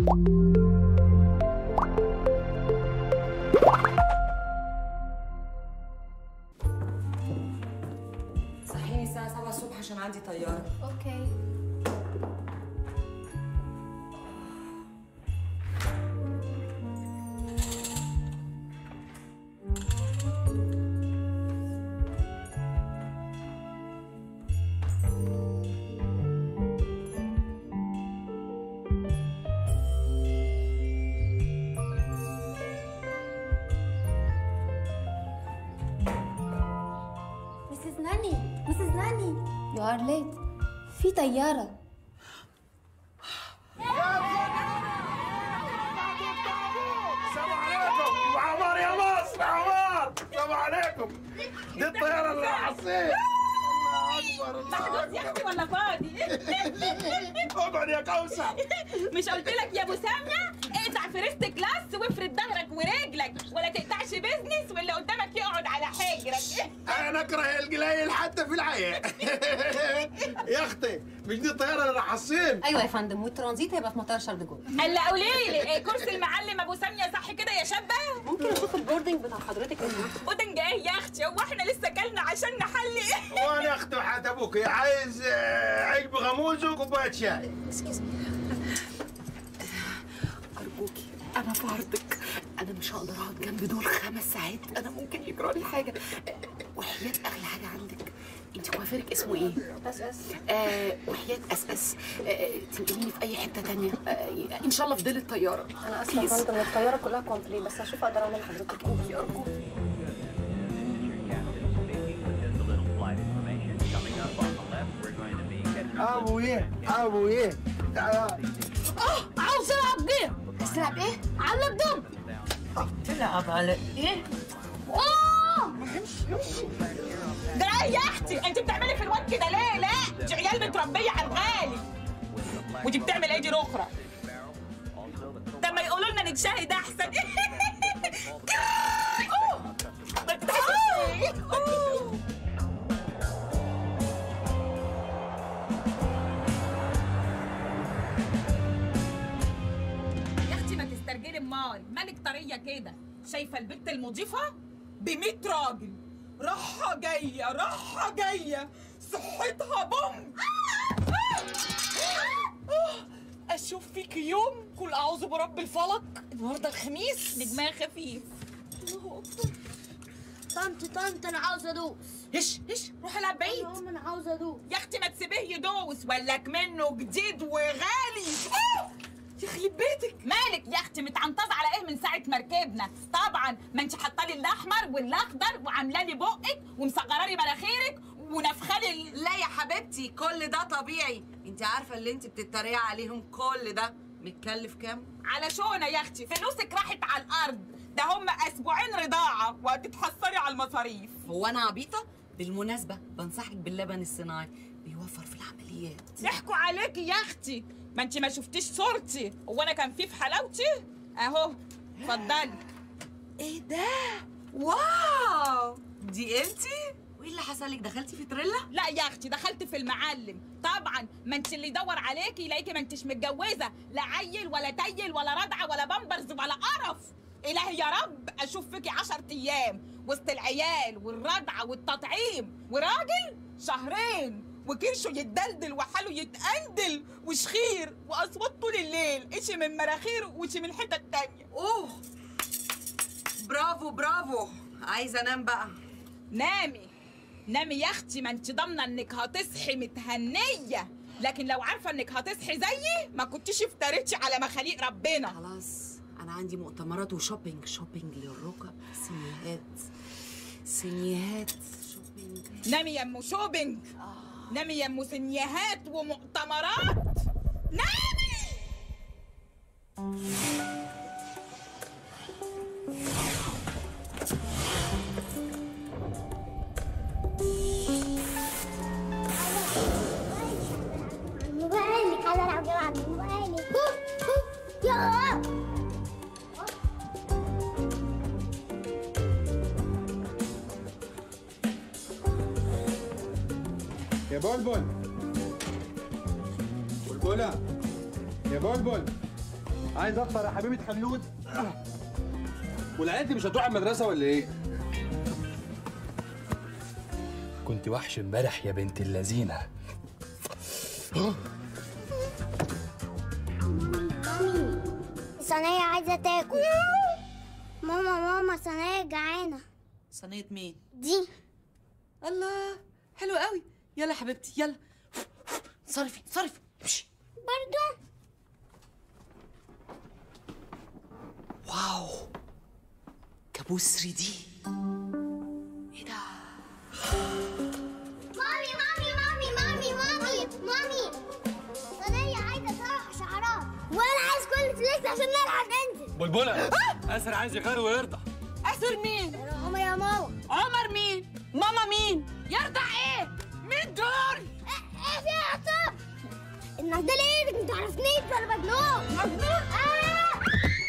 صحيني الساعة 7 الصبح عشان عندي طيارة اوكي مسز ناني مسز ناني يو ار ليت في طيارة السلام عليكم عمار يا مصر عمار السلام عليكم دي الطياره اللي حصيت الله اكبر يا اختي ولا فاضي اقعد يا كوثر مش قلت لك يا ابو ساميه اقطع فيرست كلاس وافرد ظهرك ورجلك ولا تقطعش بيزنس واللي قدامك يقعد على حجرك انا اكره القليل حتى في الحياه يا اختي مش دي الطياره اللي حصين ايوه يا فندم والترانزيت هيبقى في مطار شرم جول هلا قولي لي إيه كرسي المعلم ابو ساميه صح كده يا شابه ممكن اشوف البوردنج بتاع حضرتك هنا ودنج ايه يا اختي هو احنا لسه كلنا عشان نحلي وانا اختي وحياة ابوك عايز آه، عيش بغموز وكوبايه شاي ارجوكي انا في عرضك انا مش هقدر اقعد جنب دول خمس ساعات انا ممكن يجرى لي حاجه وحياه اغلى حاجه عندك انت كوافيرك اسمه ايه؟ اس اس آه وحياه اس اس آه تنقليني في اي حته تانية آه ان شاء الله في ديل الطياره انا اسفه يا فندم الطياره كلها كومبلي بس هشوف اقدر اعمل لحضرتك ايه ارجوكي ابو ايه ابو ايه تعال عاوز العب جيم بس تلعب ايه؟ على دم تلعب على ايه؟ اوه ده ايه يا اختي انت بتعملي في الواد كده ليه لا دي عيال متربيه على الغالي ودي بتعمل ايه دي اخرى طب ما يقولوا لنا نتشاهد احسن أوه. ما تضحكيش. أوه. يا اختي ما تسترجلي امال مالك طريه كده شايفه البت المضيفه ب 100 راجل راحه جايه راحه جايه صحتها بوم اشوف فيك يوم كل اعوذ برب الفلق النهارده الخميس نجمها خفيف طنط طنط انا عاوزه ادوس هش هش روح العب بعيد يا انا عاوزه ادوس يا اختي ما تسيبيه يدوس ولك منه جديد وغالي آه! يخرب بيتك مالك يا اختي متعنطزه على ايه من ساعه ما ركبنا طبعا ما انت حاطه لي الاحمر والاخضر وعامله لي بقك ومصغره لي مناخيرك ونفخه لي لا يا حبيبتي كل ده طبيعي انت عارفه اللي انت بتتريقي عليهم كل ده متكلف كام على شونه يا اختي فلوسك راحت على الارض ده هم اسبوعين رضاعه وهتتحصري على المصاريف هو انا عبيطه بالمناسبه بنصحك باللبن الصناعي بيوفر في العمليات ضحكوا عليكي يا اختي ما انت ما شفتيش صورتي هو انا كان في في حلاوتي اهو اتفضلي ايه ده واو دي انتي وايه اللي حصل لك دخلتي في تريلا لا يا اختي دخلت في المعلم طبعا ما انت اللي يدور عليكي يلاقيكي ما انتش متجوزه لا عيل ولا تيل ولا رضعه ولا بامبرز ولا قرف الهي يا رب اشوف فيكي 10 ايام وسط العيال والرضعه والتطعيم وراجل شهرين وكرشه يتدلدل وحاله يتقندل وشخير واصوات طول الليل اشي من مراخير وشي من الحته التانيه اوه برافو برافو عايزه انام بقى نامي نامي يا اختي ما انت ضامنه انك هتصحي متهنيه لكن لو عارفه انك هتصحي زيي ما كنتيش افتريتي على مخاليق ربنا خلاص انا عندي مؤتمرات وشوبينج شوبينج للركب سينيهات سينيهات شوبينج نامي يا ام شوبينج نامي يا ام سنيهات ومؤتمرات نامي موبايلك عايزه العب جيم على موبايلك يلا يا بلبل بلبلة يا بلبل عايز افطر يا حبيبه خلود والعيال دي مش هتروح المدرسه ولا ايه؟ كنت وحش امبارح يا بنت اللذينه صنايع عايزة تاكل ماما ماما صنايع جعانة صينيه مين دي الله حلو قوي يلا يا حبيبتي يلا صرفي صرفي امشي برضو واو كابوس 3 دي ايه ده مامي مامي مامي مامي مامي مامي صنايع عايزة تروح شعرات وانا عايز كل فليكس عشان نلعب انزل بلبله اسر عايز يغير ويرضع اسر مين ماما يا ماما عمر مين ماما مين يرضع ايه مين دول ايه في يا عطاب انك ده ليه انت عرفنيش ولا مجنون مجنون آه!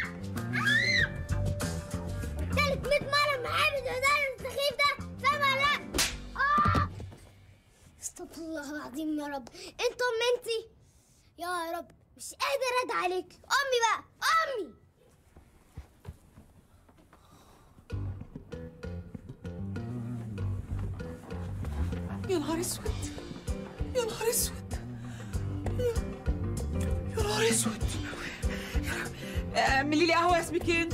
تالت 100 مرة معايا الهزار السخيف ده فاهم ولا لا؟ آه! استغفر الله العظيم يا رب انت ام انتي يا رب مش قادر ادعي عليك امي بقى امي يا نهار اسود يا نهار اسود يا نهار اسود اعملي لي قهوه اسمك انت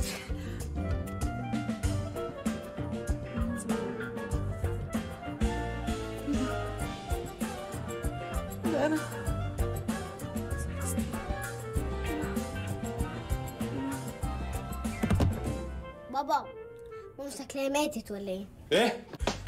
لا انا بابا ماما شكلها ماتت ولا ايه؟ ايه؟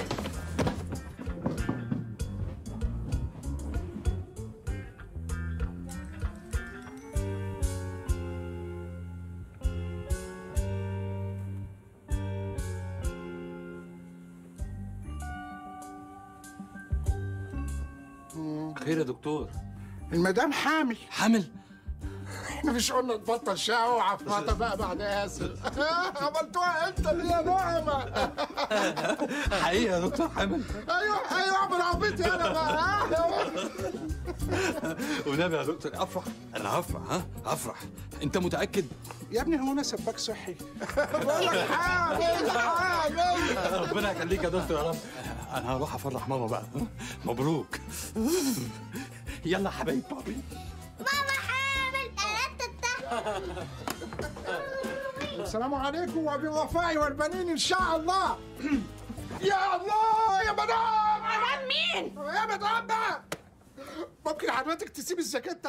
خير يا دكتور المدام حامل حامل احنا مش قلنا نبطل شقه وعفرطه بقى بعد ياسر عملتوها انت دي يا نعمه حقيقه يا دكتور حامل ايوه ايوه اعمل عبيط يالا بقى ونبي يا دكتور افرح انا هفرح ها هفرح انت متاكد يا ابني هو انا سباك صحي بقول لك حامل حامل ربنا يخليك يا دكتور يا رب انا هروح افرح ماما بقى مبروك يلا يا حبايب بابي ماما حامل تلاتة السلام عليكم وبالوفاء والبنين ان شاء الله يا الله يا مدام مدام مين يا مدام بقى ممكن حضرتك تسيب الجاكيته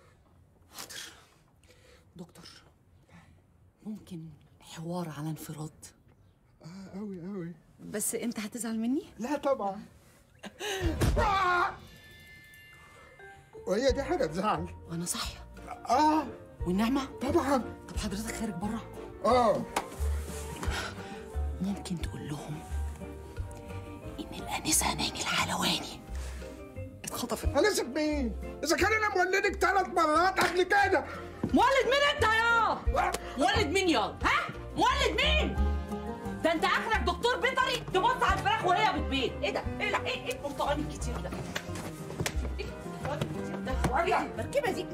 دكتور ممكن حوار على انفراد قوي قوي بس انت هتزعل مني لا طبعا آه! وهي دي حاجه تزعل وانا صاحيه اه والنعمه طبعا طب حضرتك خارج بره اه ممكن تقول لهم ان الانسه ناني الحلواني اتخطفت هنسب مين؟ اذا كان انا مولدك ثلاث مرات قبل كده مولد مين انت يا مولد مين يا ها مولد مين ده انت اخرك دكتور بيطري تبص على الفراخ وهي بتبيض ايه ده ايه ده ايه ايه البرتقال الكتير ده ايه البرتقال الكتير ده ايه المركبه دي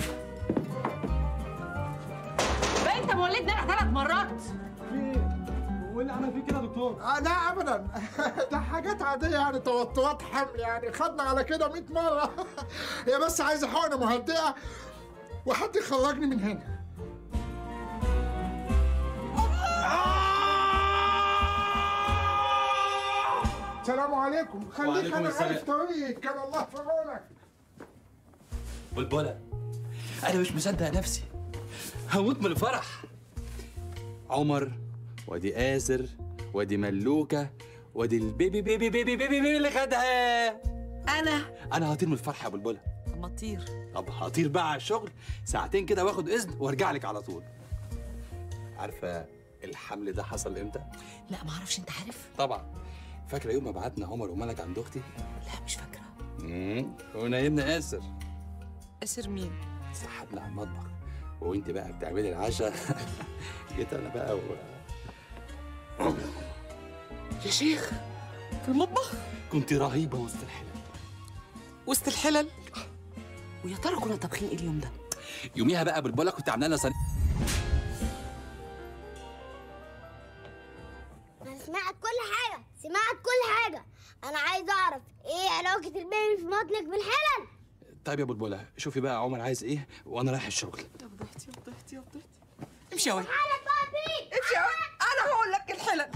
بقى انت مولدني انا ثلاث مرات هو اللي عمل فيه كده يا دكتور آه لا ابدا ده حاجات عاديه يعني توترات حمل يعني خدنا على كده 100 مره هي بس عايزه حقنه مهدئه وحد يخرجني من هنا السلام عليكم خليك وعليكم انا السلام. عارف طريقك كان الله في عونك بلبله انا مش مصدق نفسي هموت من الفرح عمر وادي آسر وادي ملوكة وادي البيبي بيبي بيبي بيبي بيبي اللي خدها انا انا هطير من الفرح يا بلبله طب ما تطير طب هطير بقى على الشغل ساعتين كده واخد اذن وارجع لك على طول عارفه الحمل ده حصل امتى لا ما اعرفش انت عارف طبعا فاكره يوم ما بعتنا عمر وملك عند اختي لا مش فاكره امم ونايمنا آسر اسر مين سحبنا على المطبخ وانت بقى بتعملي العشاء جيت انا بقى و... يا شيخ في المطبخ كنت رهيبه وسط الحلال وسط الحلل ويا ترى كنا طابخين ايه اليوم ده يوميها بقى بلبله كنت عامله لنا صينيه انا سمعت كل حاجه سمعت كل حاجه انا عايز اعرف ايه علاقه البيبي في بطنك بالحلل طيب يا بلبله شوفي بقى عمر عايز ايه وانا رايح الشغل يا فضحتي يا فضحتي يا فضحتي امشي يا ولد حلل بابي امشي يا ولد انا هقول لك الحلل